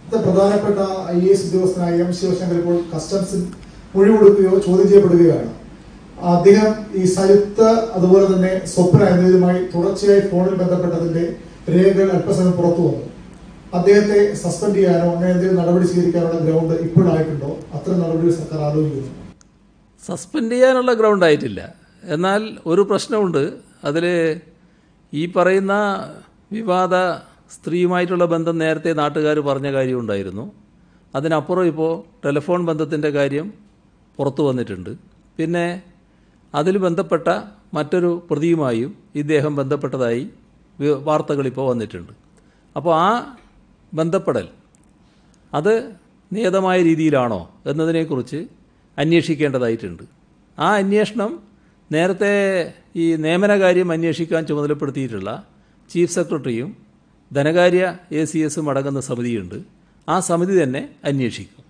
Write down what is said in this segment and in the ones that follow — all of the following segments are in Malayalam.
ഇത് പ്രധാനപ്പെട്ട ഐ എസ് ഉദ്യോഗസ്ഥനായ എം ശിവശങ്കർ ഇപ്പോൾ കസ്റ്റംസിൽ മൊഴി കൊടുക്കുകയോ ചോദ്യം ചെയ്യപ്പെടുകയാണ് അദ്ദേഹം ഈ സയുക്ത അതുപോലെ തന്നെ സ്വപ്ന എന്നിവരുമായി തുടർച്ചയായി ഫോണിൽ ബന്ധപ്പെട്ടതിന്റെ രേഖകൾ അല്പസമയം പുറത്തു വന്നു അദ്ദേഹത്തെ സസ്പെൻഡ് ചെയ്യാനോ അങ്ങനെ എന്തെങ്കിലും നടപടി സ്വീകരിക്കാനുള്ള ഗ്രൗണ്ട് ഇപ്പോഴായിട്ടുണ്ടോ അത്തരം നടപടി സർക്കാർ ആലോചിക്കുന്നു സസ്പെൻഡ് ചെയ്യാനുള്ള ഗ്രൗണ്ട് ആയിട്ടില്ല എന്നാൽ ഒരു പ്രശ്നമുണ്ട് അതിൽ ഈ പറയുന്ന വിവാദ സ്ത്രീയുമായിട്ടുള്ള ബന്ധം നേരത്തെ നാട്ടുകാർ പറഞ്ഞ കാര്യം ഉണ്ടായിരുന്നു അതിനപ്പുറം ഇപ്പോൾ ടെലിഫോൺ ബന്ധത്തിൻ്റെ കാര്യം പുറത്തു വന്നിട്ടുണ്ട് പിന്നെ അതിൽ ബന്ധപ്പെട്ട മറ്റൊരു പ്രതിയുമായും ഇദ്ദേഹം ബന്ധപ്പെട്ടതായി വി- വാർത്തകളിപ്പോൾ വന്നിട്ടുണ്ട് അപ്പോൾ ആ ബന്ധപ്പെടൽ അത് നിയതമായ രീതിയിലാണോ എന്നതിനെക്കുറിച്ച് അന്വേഷിക്കേണ്ടതായിട്ടുണ്ട് ആ അന്വേഷണം നേരത്തെ ഈ നിയമന കാര്യം അന്വേഷിക്കാൻ ചുമതലപ്പെടുത്തിയിട്ടുള്ള ചീഫ് സെക്രട്ടറിയും ധനകാര്യ എ സി എസും അടങ്ങുന്ന സമിതിയുണ്ട് ആ സമിതി തന്നെ അന്വേഷിക്കും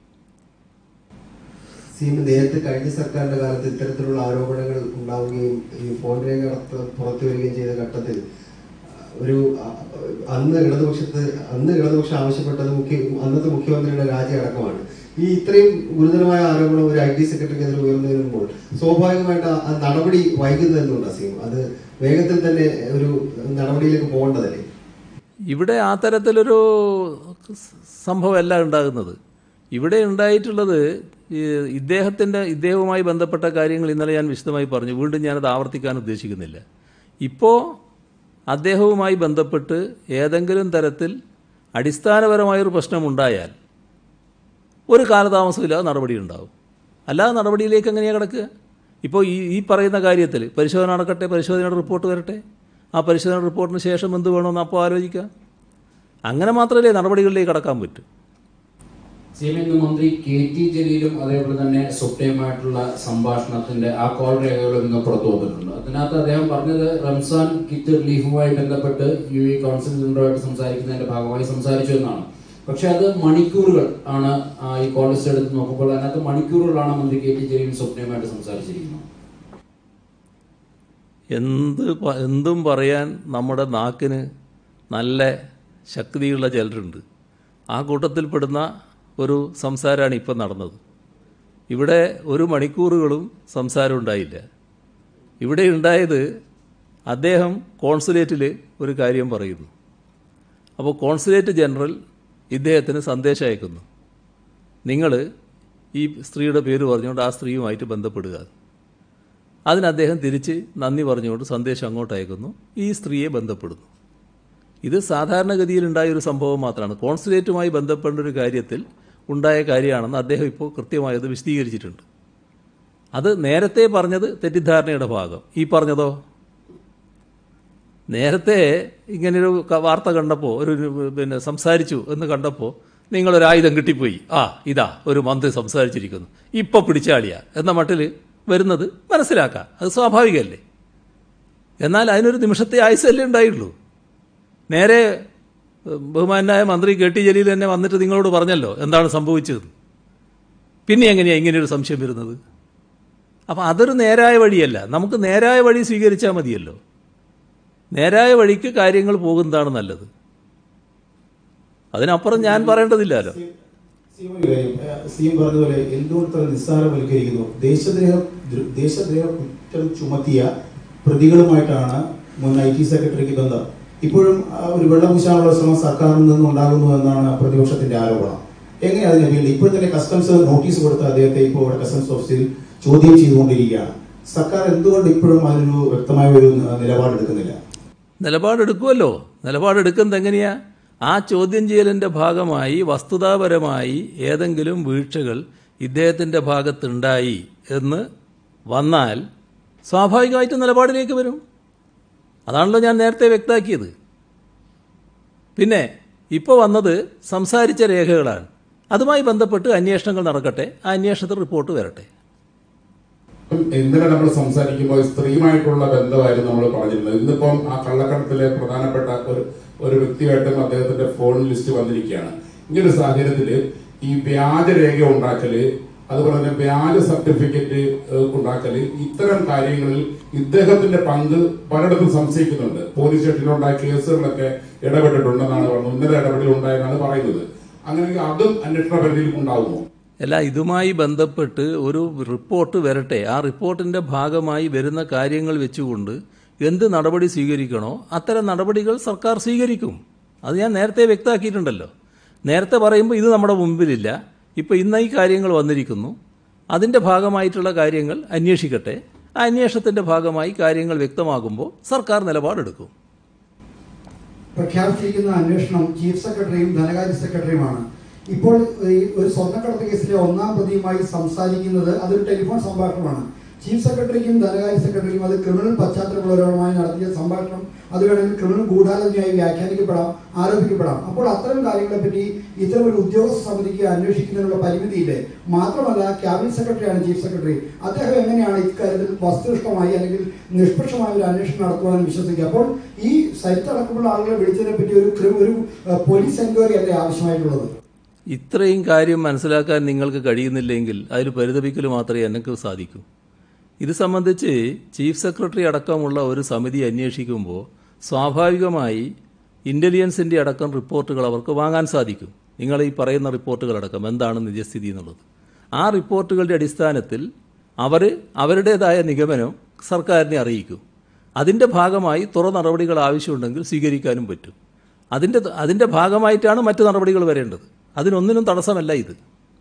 സീമ നേരത്തെ കഴിഞ്ഞ സർക്കാരിന്റെ കാലത്ത് ഇത്തരത്തിലുള്ള ആരോപണങ്ങൾ ഉണ്ടാവുകയും ഈ ഫോൺ രേഖ പുറത്ത് പുറത്തു വരികയും ചെയ്ത ഘട്ടത്തിൽ ഒരു അ- അന്ന് ഇടതുപക്ഷത്ത് അന്ന് ഇടതുപക്ഷം ആവശ്യപ്പെട്ടത് മുഖ്യ അന്നത്തെ മുഖ്യമന്ത്രിയുടെ രാജി അടക്കമാണ് ഈ ഇത്രയും ഗുരുതരമായ ആരോപണം ഒരു ഐ ടി സെക്രട്ടറിക്കെതിരെ ഉയർന്നു വരുമ്പോൾ സ്വാഭാവികമായിട്ട് ആ- ആ നടപടി വൈകുന്നതെന്നുണ്ട് സീം അത് വേഗത്തിൽ തന്നെ ഒരു നടപടിയിലേക്ക് പോകേണ്ടതല്ലേ ഇവിടെ ആ തരത്തിലൊരു സംഭവമല്ല ഉണ്ടാകുന്നത് ഇവിടെ ഉണ്ടായിട്ടുള്ളത് ഈ ഇദ്ദേഹത്തിൻ്റെ ഇദ്ദേഹവുമായി ബന്ധപ്പെട്ട കാര്യങ്ങൾ ഇന്നലെ ഞാൻ വിശദമായി പറഞ്ഞു വീണ്ടും ഞാനത് ആവർത്തിക്കാൻ ഉദ്ദേശിക്കുന്നില്ല ഇപ്പോൾ അദ്ദേഹവുമായി ബന്ധപ്പെട്ട് ഏതെങ്കിലും തരത്തിൽ അടിസ്ഥാനപരമായൊരു പ്രശ്നമുണ്ടായാൽ ഒരു കാലതാമസമില്ലാതെ നടപടി ഉണ്ടാവും അല്ലാതെ നടപടിയിലേക്ക് എങ്ങനെയാണ് കിടക്കുക ഇപ്പോൾ ഈ ഈ പറയുന്ന കാര്യത്തിൽ പരിശോധന നടക്കട്ടെ പരിശോധനയുടെ റിപ്പോർട്ട് വരട്ടെ ആ പരിശോധന റിപ്പോർട്ടിന് ശേഷം എന്ത് വേണമെന്ന് അപ്പോൾ ആലോചിക്കാം അങ്ങനെ മാത്രമല്ലേ നടപടികളിലേക്ക് കടക്കാൻ പറ്റൂ സിഎംഇന്ന് മന്ത്രി കെ ടി ജലീലും അതേപോലെ തന്നെ സ്വപ്നയുമായിട്ടുള്ള സംഭാഷണത്തിന്റെ ആ കോൾ രേഖകളും ഇന്ന് പുറത്തു വന്നിട്ടുണ്ട് അതിനകത്ത് അദ്ദേഹം പറഞ്ഞത് റംസാൻ കിറ്റ് റിലീഫുമായി ബന്ധപ്പെട്ട് യു എ കൗൺസിൽ ജനറലുമായിട്ട് സംസാരിക്കുന്നതിന്റെ ഭാഗമായി സംസാരിച്ചു എന്നാണ് പക്ഷെ അത് മണിക്കൂറുകൾ ആണ് ആ, ഈ കോൾ ലിസ്റ്റ് എടുത്ത് നോക്കുമ്പോൾ അതിനകത്ത് മണിക്കൂറുകളാണ് മന്ത്രി കെ ടി ജലീലും സ്വപ്നയുമായിട്ട് സംസാരിച്ചിരിക്കുന്നത് എന്ത് പ- എന്തും പറയാൻ നമ്മുടെ നാക്കിന് നല്ല ശക്തിയുള്ള ചിലരുണ്ട് ആ കൂട്ടത്തിൽപ്പെടുന്ന ഒരു സംസാരമാണ് ഇപ്പം നടന്നത് ഇവിടെ ഒരു മണിക്കൂറുകളും സംസാരം ഉണ്ടായില്ല ഇവിടെ ഉണ്ടായത് അദ്ദേഹം കോൺസുലേറ്റിൽ ഒരു കാര്യം പറയുന്നു അപ്പോൾ കോൺസുലേറ്റ് ജനറൽ ഇദ്ദേഹത്തിന് സന്ദേശം അയക്കുന്നു നിങ്ങൾ ഈ സ്ത്രീയുടെ പേര് പറഞ്ഞുകൊണ്ട് ആ സ്ത്രീയുമായിട്ട് ബന്ധപ്പെടുക അതിന് അദ്ദേഹം തിരിച്ച് നന്ദി പറഞ്ഞുകൊണ്ട് സന്ദേശം അങ്ങോട്ട് അയക്കുന്നു ഈ സ്ത്രീയെ ബന്ധപ്പെടുന്നു ഇത് സാധാരണഗതിയിൽ ഉണ്ടായ ഒരു സംഭവം മാത്രമാണ് കോൺസുലേറ്റുമായി ബന്ധപ്പെട്ട ഒരു കാര്യത്തിൽ ഉണ്ടായ കാര്യമാണെന്ന് അദ്ദേഹം ഇപ്പോൾ കൃത്യമായി അത് വിശദീകരിച്ചിട്ടുണ്ട് അത് നേരത്തെ പറഞ്ഞത് തെറ്റിദ്ധാരണയുടെ ഭാഗം ഈ പറഞ്ഞതോ നേരത്തെ ഇങ്ങനൊരു ക- വാർത്ത കണ്ടപ്പോൾ ഒരു പിന്നെ സംസാരിച്ചു എന്ന് കണ്ടപ്പോൾ നിങ്ങളൊരു ആയുധം കിട്ടിപ്പോയി ആ ഇതാ ഒരു മന്ത്രി സംസാരിച്ചിരിക്കുന്നു ഇപ്പൊ പിടിച്ചാളിയാ എന്ന മട്ടിൽ വരുന്നത് മനസ്സിലാക്കാം അത് സ്വാഭാവികമല്ലേ എന്നാൽ അതിനൊരു നിമിഷത്തെ ആയുസല്ലേ ഉണ്ടായുള്ളൂ നേരെ ഏഹ്, ബഹുമാനായ മന്ത്രി കെ ടി ജലീൽ തന്നെ വന്നിട്ട് നിങ്ങളോട് പറഞ്ഞല്ലോ എന്താണ് സംഭവിച്ചത് പിന്നെ എങ്ങനെയാണ് ഇങ്ങനെയൊരു സംശയം വരുന്നത് അപ്പം അതൊരു നേരായ വഴിയല്ല നമുക്ക് നേരായ വഴി സ്വീകരിച്ചാൽ മതിയല്ലോ നേരായ വഴിക്ക് കാര്യങ്ങൾ പോകുന്നതാണ് നല്ലത് അതിനപ്പുറം ഞാൻ പറയേണ്ടതില്ലല്ലോ സീം ഒരു കാര്യം, ഏഹ് സീം പറഞ്ഞതുപോലെ എന്തുകൊണ്ട് ഇത്ര നിസ്സാരവൽക്കരിക്കുന്നു ദേശദ്രോഹ ദ്ര- ദേശദ്രോഹ കുറ്റം ചുമത്തിയ പ്രതികളുമായിട്ടാണ് മുൻ ഐ ടി സെക്രട്ടറിക്ക് ബന്ധം ഇപ്പോഴും ആ, ഒരു വെള്ളപൂശാനുള്ള ശ്രമം സർക്കാരിൽ നിന്ന് ഉണ്ടാകുന്നു എന്നാണ് പ്രതിപക്ഷത്തിന്റെ ആരോപണം എങ്ങനെ അതിനെ വീണ്ടും ഇപ്പോൾ തന്നെ കസ്റ്റംസ് നോട്ടീസ് കൊടുത്ത അദ്ദേഹത്തെ ഇപ്പോൾ ഇവിടെ കസ്റ്റംസ് ഓഫീസിൽ ചോദ്യം ചെയ്തുകൊണ്ടിരിക്കുകയാണ് സർക്കാർ എന്തുകൊണ്ട് ഇപ്പോഴും അതിനൊരു വ്യക്തമായ ഒരു ന- നിലപാടെടുക്കുന്നില്ല നിലപാടെടുക്കുമല്ലോ നിലപാടെടുക്കുന്നത് എങ്ങനെയാ ആ ചോദ്യം ചെയ്യലിൻ്റെ ഭാഗമായി വസ്തുതാപരമായി ഏതെങ്കിലും വീഴ്ചകൾ ഇദ്ദേഹത്തിൻ്റെ ഭാഗത്തുണ്ടായി എന്ന് വന്നാൽ സ്വാഭാവികമായിട്ടും നിലപാടിലേക്ക് വരും അതാണല്ലോ ഞാൻ നേരത്തെ വ്യക്തമാക്കിയത് പിന്നെ ഇപ്പോൾ വന്നത് സംസാരിച്ച രേഖകളാണ് അതുമായി ബന്ധപ്പെട്ട് അന്വേഷണങ്ങൾ നടക്കട്ടെ ആ അന്വേഷണത്തിൽ റിപ്പോർട്ട് വരട്ടെ ഇന്നലെ നമ്മൾ സംസാരിക്കുമ്പോൾ സ്ത്രീയുമായിട്ടുള്ള ബന്ധമായിരുന്നു നമ്മൾ പറഞ്ഞിരുന്നത് ഇന്നിപ്പം ആ കള്ളക്കടത്തിലെ പ്രധാനപ്പെട്ട ഒരു ഒരു വ്യക്തിയായിട്ടും അദ്ദേഹത്തിന്റെ ഫോൺ ലിസ്റ്റ് വന്നിരിക്കുകയാണ് ഇങ്ങനൊരു സാഹചര്യത്തിൽ ഈ വ്യാജരേഖ ഉണ്ടാക്കല് അതുപോലെ തന്നെ വ്യാജ സർട്ടിഫിക്കറ്റ് ഏഹ്, ഉണ്ടാക്കല് ഇത്തരം കാര്യങ്ങളിൽ ഇദ്ദേഹത്തിന്റെ പങ്ക് പലയിടത്തും സംശയിക്കുന്നുണ്ട് പോലീസ് സ്റ്റേഷനിലുണ്ടായ കേസുകളിലൊക്കെ ഇടപെട്ടിട്ടുണ്ടെന്നാണ് പറഞ്ഞത് ഇന്നലെ ഇടപെടൽ ഉണ്ടായെന്നാണ് പറയുന്നത് അങ്ങനെയെങ്കിൽ അതും അന്വേഷണ പരിധിയിൽ ഉണ്ടാകുമോ അല്ല ഇതുമായി ബന്ധപ്പെട്ട് ഒരു റിപ്പോർട്ട് വരട്ടെ ആ റിപ്പോർട്ടിന്റെ ഭാഗമായി വരുന്ന കാര്യങ്ങൾ വെച്ചുകൊണ്ട് എന്ത് നടപടി സ്വീകരിക്കണോ അത്തരം നടപടികൾ സർക്കാർ സ്വീകരിക്കും അത് ഞാൻ നേരത്തെ വ്യക്തമാക്കിയിട്ടുണ്ടല്ലോ നേരത്തെ പറയുമ്പോൾ ഇത് നമ്മുടെ മുമ്പിലില്ല ഇപ്പോൾ ഇന്ന് ഈ കാര്യങ്ങൾ വന്നിരിക്കുന്നു അതിൻ്റെ ഭാഗമായിട്ടുള്ള കാര്യങ്ങൾ അന്വേഷിക്കട്ടെ ആ അന്വേഷണത്തിൻ്റെ ഭാഗമായി കാര്യങ്ങൾ വ്യക്തമാകുമ്പോൾ സർക്കാർ നിലപാടെടുക്കും പ്രഖ്യാപിച്ചിരിക്കുന്ന അന്വേഷണം ചീഫ് സെക്രട്ടറിയും ധനകാര്യ സെക്രട്ടറിയുമാണ് ഇപ്പോൾ ഈ ഒരു സ്വർണ്ണക്കടത്ത് കേസിലെ ഒന്നാം പ്രതിയുമായി സംസാരിക്കുന്നത് അതൊരു ടെലിഫോൺ സംഭാഷണമാണ് ചീഫ് സെക്രട്ടറിക്കും ധനകാര്യ സെക്രട്ടറിക്കും അത് ക്രിമിനൽ പശ്ചാത്തലമുള്ളവരുമായി നടത്തിയ സംഭാഷണം അത് വേണമെങ്കിൽ ക്രിമിനൽ ഗൂഢാലോചനയായി വ്യാഖ്യാനിക്കപ്പെടാം ആരോപിക്കപ്പെടാം അപ്പോൾ അത്തരം കാര്യങ്ങളെ പറ്റി ഇത്തരം ഒരു ഉദ്യോഗസ്ഥ സമിതിക്ക് അന്വേഷിക്കുന്നതിനുള്ള പരിമിതിയില്ലേ മാത്രമല്ല ക്യാബിനറ്റ് സെക്രട്ടറിയാണ് ചീഫ് സെക്രട്ടറി അദ്ദേഹം എങ്ങനെയാണ് ഇക്കാര്യത്തിൽ വസ്തുനിഷ്ഠമായി അല്ലെങ്കിൽ നിഷ്പക്ഷമായ ഒരു അന്വേഷണം നടത്തുവാൻ വിശ്വസിക്കുക അപ്പോൾ ഈ സൈറ്റ് അടക്കമുള്ള ആളുകളെ വിളിച്ചതിനെ പറ്റി ഒരു ക്രി- ഒരു ഏഹ്, പോലീസ് എൻക്വയറി അല്ലേ ആവശ്യമായിട്ടുള്ളത് ഇത്രയും കാര്യം മനസ്സിലാക്കാൻ നിങ്ങൾക്ക് കഴിയുന്നില്ലെങ്കിൽ അതിൽ പരിതപിക്കൽ മാത്രമേ എനിക്ക് സാധിക്കൂ ഇത് സംബന്ധിച്ച് ചീഫ് സെക്രട്ടറി അടക്കമുള്ള ഒരു സമിതി അന്വേഷിക്കുമ്പോൾ സ്വാഭാവികമായി ഇൻ്റലിജൻസിൻ്റെ അടക്കം റിപ്പോർട്ടുകൾ അവർക്ക് വാങ്ങാൻ സാധിക്കും നിങ്ങൾ ഈ പറയുന്ന റിപ്പോർട്ടുകളടക്കം എന്താണ് നിജസ്ഥിതി എന്നുള്ളത് ആ റിപ്പോർട്ടുകളുടെ അടിസ്ഥാനത്തിൽ അവർ അവരുടേതായ നിഗമനം സർക്കാരിനെ അറിയിക്കും അതിൻ്റെ ഭാഗമായി തുറ നടപടികൾ ആവശ്യമുണ്ടെങ്കിൽ സ്വീകരിക്കാനും പറ്റും അതിൻ്റെ അതിൻ്റെ ഭാഗമായിട്ടാണ് മറ്റു നടപടികൾ വരേണ്ടത് അതിനൊന്നിനും തടസ്സമല്ല ഇത്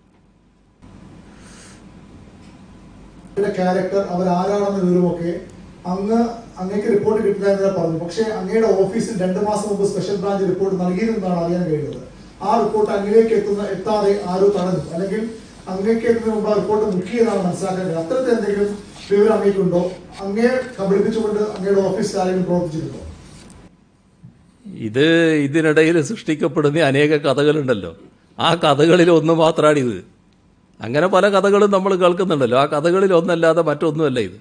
അവരുടെ ക്യാരക്ടർ അവർ ആരാണെന്ന വിവരമൊക്കെ അങ്ങ് അങ്ങേക്ക് റിപ്പോർട്ട് കിട്ടില്ല എന്ന് പറഞ്ഞു പക്ഷേ അങ്ങയുടെ ഓഫീസിൽ രണ്ട് മാസം മുമ്പ് സ്പെഷ്യൽ ബ്രാഞ്ച് റിപ്പോർട്ട് നൽകിയിരുന്നതാണ് അറിയാൻ കഴിയുന്നത് ആ റിപ്പോർട്ട് അങ്ങിലേക്ക് എത്തുന്ന എത്താതെ ആരോ തടഞ്ഞു അല്ലെങ്കിൽ അങ്ങേക്ക് എത്തുന്നതിന് മുമ്പ് ആ റിപ്പോർട്ട് മുക്കിയതാണ് മനസ്സിലാക്കാൻ കഴിയും അത്തരത്തിൽ എന്തെങ്കിലും വിവരം അങ്ങേക്കുണ്ടോ അങ്ങയെ കബളിപ്പിച്ചുകൊണ്ട് അങ്ങയുടെ ഓഫീസിൽ ആരെങ്കിലും പ്രവർത്തിച്ചിട്ടുണ്ടോ ഇത് ഇതിനിടയിൽ സൃഷ്ടിക്കപ്പെടുന്ന അനേക കഥകളുണ്ടല്ലോ ആ കഥകളിൽ ഒന്ന് മാത്രമാണ് ഇത് അങ്ങനെ പല കഥകളും നമ്മൾ കേൾക്കുന്നുണ്ടല്ലോ ആ കഥകളിൽ ഒന്നല്ലാതെ മറ്റൊന്നുമല്ല ഇത്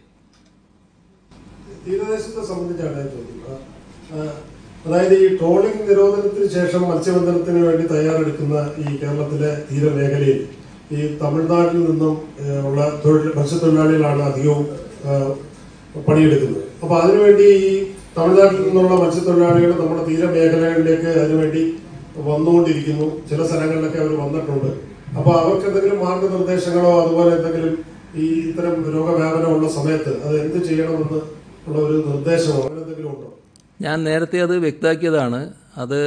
തീരദേശത്തെ സംബന്ധിച്ചാണ് ഞാൻ ചോദ്യം ആ, ആ, അതായത് ഈ ട്രോളിംഗ് നിരോധനത്തിന് ശേഷം മത്സ്യബന്ധനത്തിന് വേണ്ടി തയ്യാറെടുക്കുന്ന ഈ കേരളത്തിലെ തീരമേഖലയിൽ ഈ തമിഴ്നാട്ടിൽ നിന്നും ഏ, ഉള്ള തൊഴിൽ മത്സ്യത്തൊഴിലാളികളാണ് അധികവും ആ, പണിയെടുക്കുന്നത് അപ്പൊ അതിനുവേണ്ടി ഈ തമിഴ്നാട്ടിൽ നിന്നുള്ള മത്സ്യത്തൊഴിലാളികൾ നമ്മുടെ തീരമേഖലകളിലേക്ക് അതിനുവേണ്ടി വന്നുകൊണ്ടിരിക്കുന്നു ചില സ്ഥലങ്ങളിലൊക്കെ അവർ വന്നിട്ടുണ്ട് അപ്പൊ അവർക്ക് എന്തെങ്കിലും മാർഗനിർദ്ദേശങ്ങളോ അതുപോലെ എന്തെങ്കിലും ഈ ഇത്തരം രോഗവ്യാപനമുള്ള സമയത്ത് അത് എന്ത് ചെയ്യണമെന്ന് ഉള്ള ഒരു നിർദ്ദേശമോ അങ്ങനെ എന്തെങ്കിലും ഉണ്ടോ ഞാൻ നേരത്തെ അത് വ്യക്തമാക്കിയതാണ് അത്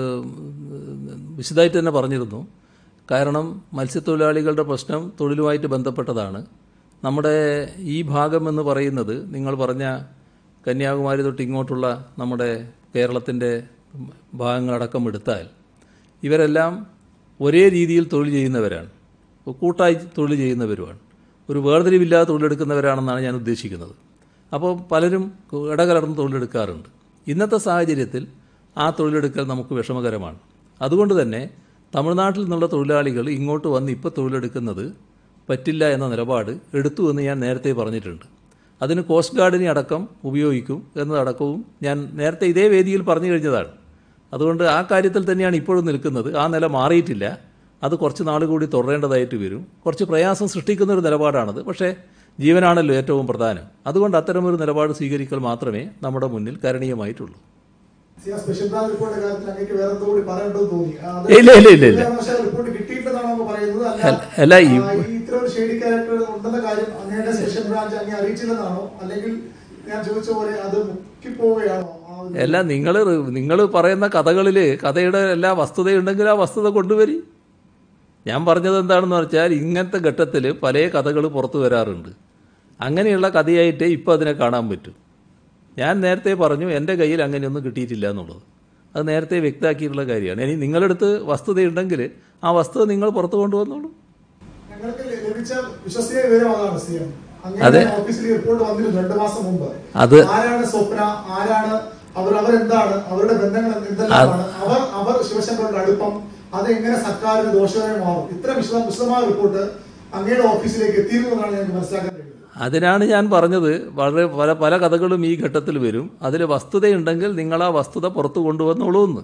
വിശദമായിട്ട് തന്നെ പറഞ്ഞിരുന്നു കാരണം മത്സ്യത്തൊഴിലാളികളുടെ പ്രശ്നം തൊഴിലുമായിട്ട് ബന്ധപ്പെട്ടതാണ് നമ്മുടെ ഈ ഭാഗം എന്ന് പറയുന്നത് നിങ്ങൾ പറഞ്ഞ കന്യാകുമാരി തൊട്ട് ഇങ്ങോട്ടുള്ള നമ്മുടെ കേരളത്തിൻ്റെ ഭാഗങ്ങളടക്കം എടുത്താൽ ഇവരെല്ലാം ഒരേ രീതിയിൽ തൊഴിൽ ചെയ്യുന്നവരാണ് കൂട്ടായി തൊഴിൽ ചെയ്യുന്നവരുമാണ് ഒരു വേർതിരിവില്ലാതെ തൊഴിലെടുക്കുന്നവരാണെന്നാണ് ഞാൻ ഉദ്ദേശിക്കുന്നത് അപ്പോൾ പലരും ഇടകലർന്ന് തൊഴിലെടുക്കാറുണ്ട് ഇന്നത്തെ സാഹചര്യത്തിൽ ആ തൊഴിലെടുക്കൽ നമുക്ക് വിഷമകരമാണ് അതുകൊണ്ട് തന്നെ തമിഴ്നാട്ടിൽ നിന്നുള്ള തൊഴിലാളികൾ ഇങ്ങോട്ട് വന്ന് ഇപ്പോൾ തൊഴിലെടുക്കുന്നത് പറ്റില്ല എന്ന നിലപാട് എടുത്തു എന്ന് ഞാൻ നേരത്തെ പറഞ്ഞിട്ടുണ്ട് അതിന് കോസ്റ്റ് ഗാർഡിനെ അടക്കം ഉപയോഗിക്കും എന്നതടക്കവും ഞാൻ നേരത്തെ ഇതേ വേദിയിൽ പറഞ്ഞു കഴിഞ്ഞതാണ് അതുകൊണ്ട് ആ കാര്യത്തിൽ തന്നെയാണ് ഇപ്പോഴും നിൽക്കുന്നത് ആ നില മാറിയിട്ടില്ല അത് കുറച്ച് നാൾ കൂടി തുടരേണ്ടതായിട്ട് വരും കുറച്ച് പ്രയാസം സൃഷ്ടിക്കുന്ന ഒരു നിലപാടാണത് പക്ഷേ ജീവനാണല്ലോ ഏറ്റവും പ്രധാനം അതുകൊണ്ട് അത്തരമൊരു നിലപാട് സ്വീകരിക്കൽ മാത്രമേ നമ്മുടെ മുന്നിൽ കരണീയമായിട്ടുള്ളൂ ഈ ആ സ്പെഷ്യൽ ബ്രാഞ്ച് റിപ്പോർട്ടിന്റെ കാര്യത്തിൽ അങ്ങേക്ക് വേറെ എന്തോ കൂടി പറയേണ്ടത് തോന്നി അത് ഇല്ല, ഇല്ല, ഇല്ല, ഇല്ല. കാരണവശാൽ റിപ്പോർട്ട് കിട്ടിയിട്ടെന്നാണ് അങ്ങ് പറയുന്നത് അല്ല, അല്ല, ഈ- ആ, ഈ ഇത്ര ഒരു ഷെയ്ഡി ക്യാരക്ടർ ഉണ്ടെന്ന കാര്യം അങ്ങയുടെ സ്പെഷ്യൽ ബ്രാഞ്ച് അങ്ങേ അറിയിച്ചില്ലെന്നാണോ അല്ലെങ്കിൽ ഞാൻ ചോദിച്ച പോലെ അത് മുക്കിപ്പോവുകയാണോ ആ ഒരു- അല്ല നിങ്ങൾ നിങ്ങൾ പറയുന്ന കഥകളിൽ കഥയുടെ എല്ലാ വസ്തുതയുണ്ടെങ്കിൽ ആ വസ്തുത കൊണ്ടുവരി ഞാൻ പറഞ്ഞത് എന്താണെന്ന് വെച്ചാൽ ഇങ്ങനത്തെ ഘട്ടത്തിൽ പല കഥകൾ പുറത്തു വരാറുണ്ട് അങ്ങനെയുള്ള കഥയായിട്ടേ ഇപ്പോൾ അതിനെ കാണാൻ പറ്റൂ ഞാൻ നേരത്തെ പറഞ്ഞു എൻ്റെ കയ്യിൽ അങ്ങനെയൊന്നും കിട്ടിയിട്ടില്ല എന്നുള്ളത് അത് നേരത്തെ വ്യക്തമാക്കിയിട്ടുള്ള കാര്യമാണ് ഇനി നിങ്ങളെടുത്ത് വസ്തുതയുണ്ടെങ്കിൽ ആ വസ്തുത നിങ്ങൾ പുറത്തു കൊണ്ടുവന്നോളൂ ഞങ്ങൾക്ക് ലഭിച്ച വിശ്വസനീയ വിവരം അതാണ് സി എം അതെ. അങ്ങനെ ഓഫീസിൽ റിപ്പോർട്ട് വന്നിരുന്നു രണ്ടു മാസം മുമ്പ് അത് ആരാണ് സ്വപ്ന ആരാണ് അവർ അവരെന്താണ് അവരുടെ ബന്ധങ്ങൾ എന്തെല്ലാമാണ് അവർ അവർ ശിവശങ്കറുടെ അടുപ്പം അത് എങ്ങനെ സർക്കാരിന് ദോഷകരമായി മാറും ഇത്ര വിശദ വിശദമായ റിപ്പോർട്ട് അങ്ങയുടെ ഓഫീസിലേക്ക് എത്തിയിരുന്നു എന്നാണ് ഞങ്ങൾക്ക് മനസ്സിലാക്കാൻ കഴിയുന്നത് അതിനാണ് ഞാൻ പറഞ്ഞത് വളരെ പല പല കഥകളും ഈ ഘട്ടത്തിൽ വരും അതിൽ വസ്തുതയുണ്ടെങ്കിൽ നിങ്ങൾ ആ വസ്തുത പുറത്തു കൊണ്ടുവന്നോളൂ എന്ന്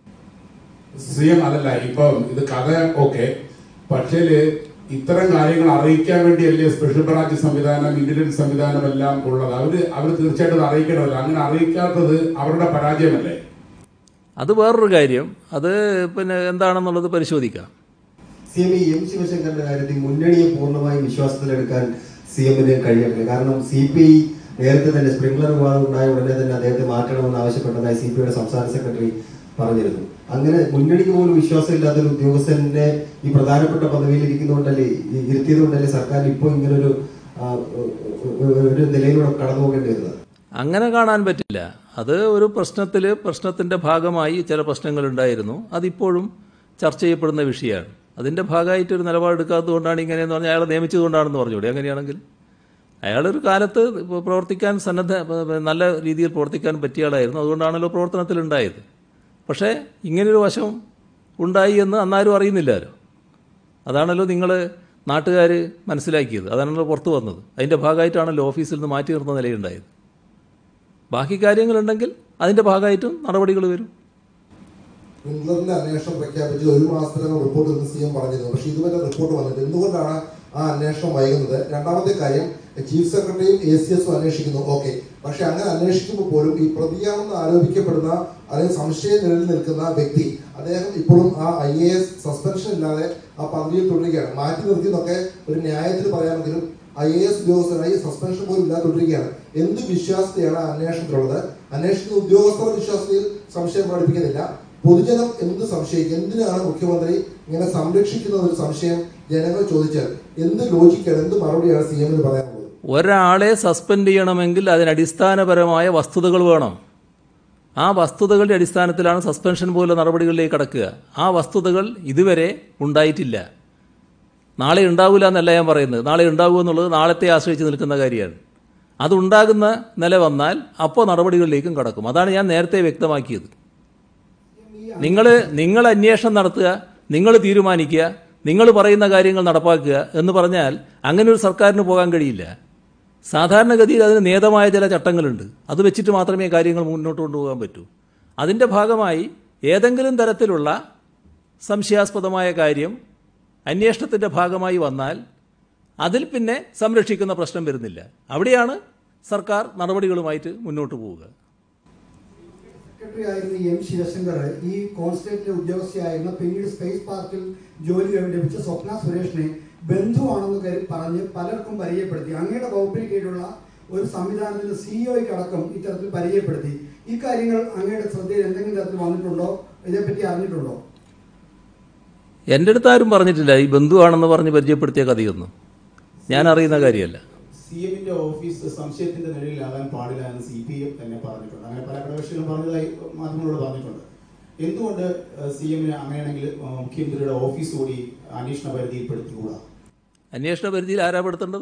സി എം അതല്ല ഇപ്പം ഇത് കഥ ഓക്കെ പക്ഷേ ഇത്തരം കാര്യങ്ങൾ അറിയിക്കാൻ വേണ്ടിയല്ലേ സ്പെഷ്യൽ ബ്രാഞ്ച് സംവിധാനം ഇന്റലിജൻസ് സംവിധാനം എല്ലാം ഉള്ളത് അവര് അവർ തീർച്ചയായിട്ടും അത് അറിയിക്കണമല്ലോ അങ്ങനെ അറിയിക്കാത്തത് അവരുടെ പരാജയമല്ലേ അത് വേറൊരു കാര്യം അത് പിന്നെ എന്താണെന്നുള്ളത് പരിശോധിക്കാം സി എം എം ശിവശങ്കറിന്റെ കാര്യത്തിൽ മുന്നണിയെ പൂർണ്ണമായും വിശ്വാസത്തിലെടുക്കാൻ സി എമ്മിന് കഴിയട്ടില്ല കാരണം സി പി ഐ നേരത്തെ തന്നെ സ്പ്രിംഗ്ലർ വിവാദം ഉണ്ടായ ഉടനെ തന്നെ അദ്ദേഹത്തെ മാറ്റണമെന്ന് ആവശ്യപ്പെട്ടതായി സി പി ഐയുടെ സംസ്ഥാന സെക്രട്ടറി പറഞ്ഞിരുന്നു അങ്ങനെ മുന്നണിക്ക് പോലും വിശ്വാസമില്ലാത്ത ഒരു ഉദ്യോഗസ്ഥന്റെ ഈ പ്രധാനപ്പെട്ട പദവിയിൽ ഇരിക്കുന്നതുകൊണ്ടല്ലേ ഈ ഇരുത്തിയതുകൊണ്ടല്ലേ സർക്കാരിന് ഇപ്പോൾ ഇങ്ങനൊരു ആ, ഒരു നിലയിലൂടെ കടന്നു പോകേണ്ടി വരുന്നത് അങ്ങനെ കാണാൻ പറ്റില്ല അത് ഒരു പ്രശ്നത്തിൽ പ്രശ്നത്തിൻ്റെ ഭാഗമായി ചില പ്രശ്നങ്ങളുണ്ടായിരുന്നു അതിപ്പോഴും ചർച്ച ചെയ്യപ്പെടുന്ന വിഷയമാണ് അതിൻ്റെ ഭാഗമായിട്ട് ഒരു നിലപാടെടുക്കാത്തതുകൊണ്ടാണ് ഇങ്ങനെയെന്ന് പറഞ്ഞാൽ അയാളെ നിയമിച്ചതുകൊണ്ടാണെന്ന് പറഞ്ഞൂടെ അങ്ങനെയാണെങ്കിൽ അയാളൊരു കാലത്ത് ഇപ്പോൾ പ്രവർത്തിക്കാൻ സന്നദ്ധ നല്ല രീതിയിൽ പ്രവർത്തിക്കാൻ പറ്റിയ ആളായിരുന്നു അതുകൊണ്ടാണല്ലോ പ്രവർത്തനത്തിലുണ്ടായത് പക്ഷേ ഇങ്ങനൊരു വശം ഉണ്ടായി എന്ന് അന്നാരും അറിയുന്നില്ലല്ലോ അതാണല്ലോ നിങ്ങൾ നാട്ടുകാർ മനസ്സിലാക്കിയത് അതാണല്ലോ പുറത്തു വന്നത് അതിൻ്റെ ഭാഗമായിട്ടാണല്ലോ ഓഫീസിൽ നിന്ന് മാറ്റി നിർത്തുന്ന നിലയുണ്ടായത് ബാക്കി കാര്യങ്ങളുണ്ടെങ്കിൽ അതിൻ്റെ ഭാഗമായിട്ടും നടപടികൾ വരും ഇംഗ്ലണ്ടിന്റെ അന്വേഷണം പ്രഖ്യാപിച്ച് ഒരു മാസത്തിനകം റിപ്പോർട്ട് എന്ന് സി എം പറഞ്ഞിരുന്നു പക്ഷേ ഇതുവരെ റിപ്പോർട്ട് വന്നിട്ട് എന്തുകൊണ്ടാണ് ആ അന്വേഷണം വൈകുന്നത് രണ്ടാമത്തെ കാര്യം ചീഫ് സെക്രട്ടറിയും എ സി എസും അന്വേഷിക്കുന്നു ഓക്കെ പക്ഷെ അങ്ങനെ അന്വേഷിക്കുമ്പോൾ പോലും ഈ പ്രതിയാണെന്ന് ആരോപിക്കപ്പെടുന്ന അല്ലെങ്കിൽ സംശയ നിലയിൽ നിൽക്കുന്ന വ്യക്തി അദ്ദേഹം ഇപ്പോഴും ആ ഐ എ എസ് സസ്പെൻഷൻ ഇല്ലാതെ ആ പദവിയിൽ തുടരുകയാണ് മാറ്റി നിർത്തിയെന്നൊക്കെ ഒരു ന്യായത്തിൽ പറയാമെങ്കിലും ഐ എ എസ് ഉദ്യോഗസ്ഥരായി സസ്പെൻഷൻ പോലും ഇല്ലാതെ തുടരുകയാണ് എന്ത് വിശ്വാസത്തെയാണ് ആ അന്വേഷണത്തിലുള്ളത് അന്വേഷിക്കുന്ന ഉദ്യോഗസ്ഥരുടെ വിശ്വാസത്തിൽ സംശയം പ്രകടിപ്പിക്കുന്നില്ല പൊതുജനം എന്ത് സംശയിക്കും എന്തിനാണ് മുഖ്യമന്ത്രി ഇങ്ങനെ സംരക്ഷിക്കുന്ന ഒരു സംശയം ജനങ്ങൾ ചോദിച്ചാൽ എന്ത് ലോജിക്കാണ് എന്ത് മറുപടിയാണ് സി എമ്മിന് പറയാനുള്ളത് ഒരാളെ സസ്പെൻഡ് ചെയ്യണമെങ്കിൽ അതിന് അടിസ്ഥാനപരമായ വസ്തുതകൾ വേണം ആ വസ്തുതകളുടെ അടിസ്ഥാനത്തിലാണ് സസ്പെൻഷൻ പോലെ നടപടികളിലേക്ക് കടക്കുക ആ വസ്തുതകൾ ഇതുവരെ ഉണ്ടായിട്ടില്ല നാളെ ഉണ്ടാവില്ല എന്നല്ല ഞാൻ പറയുന്നത് നാളെ ഉണ്ടാകുമോ എന്നുള്ളത് നാളത്തെ ആശ്രയിച്ച് നിൽക്കുന്ന കാര്യമാണ് അതുണ്ടാകുന്ന നില വന്നാൽ അപ്പോൾ നടപടികളിലേക്കും കടക്കും അതാണ് ഞാൻ നേരത്തെ വ്യക്തമാക്കിയത് നിങ്ങൾ നിങ്ങൾ അന്വേഷണം നടത്തുക നിങ്ങൾ തീരുമാനിക്കുക നിങ്ങൾ പറയുന്ന കാര്യങ്ങൾ നടപ്പാക്കുക എന്ന് പറഞ്ഞാൽ അങ്ങനെ ഒരു സർക്കാരിന് പോകാൻ കഴിയില്ല സാധാരണഗതിയിൽ അതിന് നിയതമായ ചില ചട്ടങ്ങളുണ്ട് അത് വെച്ചിട്ട് മാത്രമേ കാര്യങ്ങൾ മുന്നോട്ട് കൊണ്ടുപോകാൻ പറ്റൂ അതിൻ്റെ ഭാഗമായി ഏതെങ്കിലും തരത്തിലുള്ള സംശയാസ്പദമായ കാര്യം അന്വേഷണത്തിൻ്റെ ഭാഗമായി വന്നാൽ അതിൽ പിന്നെ സംരക്ഷിക്കുന്ന പ്രശ്നം വരുന്നില്ല അവിടെയാണ് സർക്കാർ നടപടികളുമായിട്ട് മുന്നോട്ട് പോവുക സെക്രട്ടറി ആയിരുന്ന എം ശിവശങ്കർ ഈ കോൺസുലേറ്റിലെ ഉദ്യോഗസ്ഥയായിരുന്ന പിന്നീട് സ്പേസ് പാർക്കിൽ ജോലി ലഭിച്ച സ്വപ്ന സുരേഷിനെ ബന്ധുവാണെന്ന് കരുതി പറഞ്ഞ് പലർക്കും പരിചയപ്പെടുത്തി അങ്ങയുടെ വകുപ്പിന് കീഴിലുള്ള ഒരു സംവിധാനത്തിന്റെ സിഇഒയ്ക്ക് അടക്കം ഇത്തരത്തിൽ പരിചയപ്പെടുത്തി ഈ കാര്യങ്ങൾ അങ്ങയുടെ ശ്രദ്ധയിൽ എന്തെങ്കിലും തരത്തിൽ വന്നിട്ടുണ്ടോ ഇതേപ്പറ്റി അറിഞ്ഞിട്ടുണ്ടോ എൻ്റെ അടുത്ത് ആരും പറഞ്ഞിട്ടില്ല ഈ ബന്ധുവാണെന്ന് പറഞ്ഞ് പരിചയപ്പെടുത്തിയ കഥയൊന്നും ഞാൻ അറിയുന്ന കാര്യമല്ല സി എമ്മിന്റെ ഓഫീസ് സംശയത്തിന്റെ നിലയിലാകാൻ പാടില്ല എന്ന് സി പി എം തന്നെ പറഞ്ഞിട്ടുണ്ട് അങ്ങനെ പല ഘടകകക്ഷികളും പറഞ്ഞതായി മാധ്യമങ്ങളോട് പറഞ്ഞിട്ടുണ്ട് എന്തുകൊണ്ട് സി എമ്മിന് അങ്ങനെയാണെങ്കിൽ ആ, മുഖ്യമന്ത്രിയുടെ ഓഫീസ് കൂടി അന്വേഷണ പരിധിയിൽപ്പെടുത്തിക്കൂടാ അന്വേഷണ പരിധിയിൽ ആരാ പെടുത്തേണ്ടത്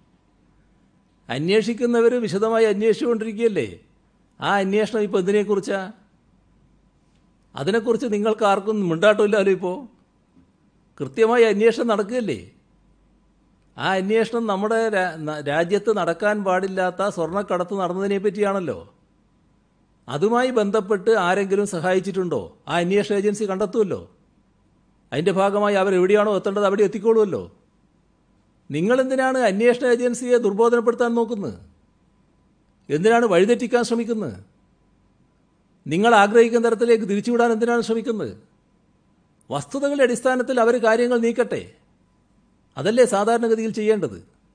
അന്വേഷിക്കുന്നവർ വിശദമായി അന്വേഷിച്ചുകൊണ്ടിരിക്കുകയല്ലേ ആ അന്വേഷണം ഇപ്പോൾ എന്തിനെക്കുറിച്ചാ അതിനെക്കുറിച്ച് നിങ്ങൾക്ക് ആർക്കും മിണ്ടാട്ടമില്ലല്ലോ ഇപ്പോൾ കൃത്യമായി അന്വേഷണം നടക്കുകയല്ലേ ആ അന്വേഷണം നമ്മുടെ രാ- ന- രാജ്യത്ത് നടക്കാൻ പാടില്ലാത്ത സ്വർണ്ണക്കടത്ത് നടന്നതിനെ പറ്റിയാണല്ലോ അതുമായി ബന്ധപ്പെട്ട് ആരെങ്കിലും സഹായിച്ചിട്ടുണ്ടോ ആ അന്വേഷണ ഏജൻസി കണ്ടെത്തുമല്ലോ അതിൻ്റെ ഭാഗമായി അവരെവിടെയാണോ എത്തേണ്ടത് അവിടെ എത്തിക്കോളുമല്ലോ നിങ്ങളെന്തിനാണ് അന്വേഷണ ഏജൻസിയെ ദുർബോധനപ്പെടുത്താൻ നോക്കുന്നത് എന്തിനാണ് വഴിതെറ്റിക്കാൻ ശ്രമിക്കുന്നത് നിങ്ങൾ ആഗ്രഹിക്കുന്ന തരത്തിലേക്ക് തിരിച്ചുവിടാൻ എന്തിനാണ് ശ്രമിക്കുന്നത് വസ്തുതകളുടെ അടിസ്ഥാനത്തിൽ അവർ കാര്യങ്ങൾ നീക്കട്ടെ അതല്ലേ സാധാരണഗതിയിൽ ചെയ്യേണ്ടത്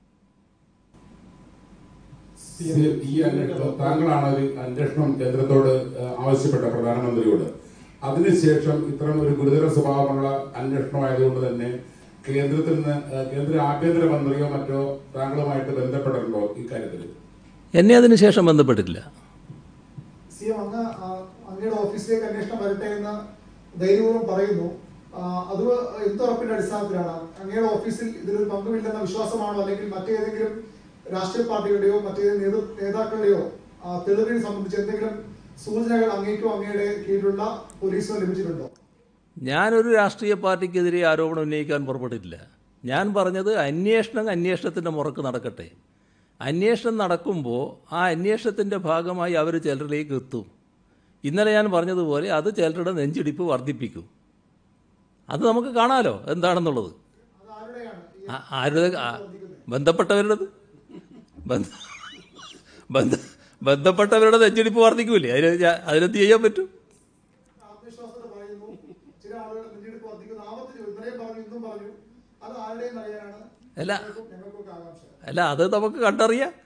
ഈ അന്വേഷണം താങ്കളാണ് ഒരു അന്വേഷണം കേന്ദ്രത്തോട് ഏഹ്, ആവശ്യപ്പെട്ട പ്രധാനമന്ത്രിയോട് അതിനുശേഷം ഇത്തരം ഒരു ഗുരുതര സ്വഭാവമുള്ള അന്വേഷണമായതുകൊണ്ട് തന്നെ കേന്ദ്രത്തിൽ നിന്ന് ഏഹ്, കേന്ദ്ര ആഭ്യന്തര മന്ത്രിയോ മറ്റോ താങ്കളുമായിട്ട് ബന്ധപ്പെട്ടിട്ടുണ്ടോ ഇക്കാര്യത്തിൽ എന്നെ അതിന് ശേഷം ബന്ധപ്പെട്ടിട്ടില്ല സി എം അങ്ങ് ആ, അങ്ങയുടെ ഓഫീസിലേക്ക് അന്വേഷണം വരട്ടെ എന്ന് ധൈര്യപൂർവ്വം പറയുന്നു ആ, അത് എന്തുറപ്പിന്റെ അടിസ്ഥാനത്തിലാണ് അങ്ങയുടെ ഓഫീസിൽ ഇതിലൊരു പങ്കുമില്ലെന്ന വിശ്വാസമാണോ അല്ലെങ്കിൽ മറ്റേതെങ്കിലും രാഷ്ട്രീയ പാർട്ടികളുടെയോ മറ്റേതെങ്കിലും നേതൃ നേതാക്കളുടെയോ ആ, തെളിവിനെ സംബന്ധിച്ച് എന്തെങ്കിലും സൂചനകൾ അങ്ങേക്കോ അങ്ങയുടെ കീഴിലുള്ള പോലീസിനോ ലഭിച്ചിട്ടുണ്ടോ ഞാനൊരു രാഷ്ട്രീയ പാർട്ടിക്കെതിരെ ആരോപണം ഉന്നയിക്കാൻ പുറപ്പെട്ടിട്ടില്ല ഞാൻ പറഞ്ഞത് അന്വേഷണം അന്വേഷണത്തിൻ്റെ മുറക്ക് നടക്കട്ടെ അന്വേഷണം നടക്കുമ്പോൾ ആ അന്വേഷണത്തിൻ്റെ ഭാഗമായി അവർ ചിലരിലേക്ക് എത്തും ഇന്നലെ ഞാൻ പറഞ്ഞതുപോലെ അത് ചിലരുടെ നെഞ്ചിടിപ്പ് വർദ്ധിപ്പിക്കും അത് നമുക്ക് കാണാലോ എന്താണെന്നുള്ളത് ആ- ആരുടെ ആ, ബന്ധപ്പെട്ടവരുടേത് ബന്ധ ബന്ധ ബന്ധപ്പെട്ടവരുടെ നെഞ്ചിടിപ്പ് വർദ്ധിക്കൂലേ അതിന് ഞാൻ- അതിനെന്ത് ചെയ്യാൻ പറ്റും ഇന്നലെയും പറഞ്ഞു ഇന്നും പറഞ്ഞു അത് ആരുടെയും അറിയാനാണ് അല്ല. ഞങ്ങൾക്കും- ഞങ്ങൾക്കൊക്കെ ആകാംക്ഷ അല്ല അത് നമുക്ക് കണ്ടറിയാം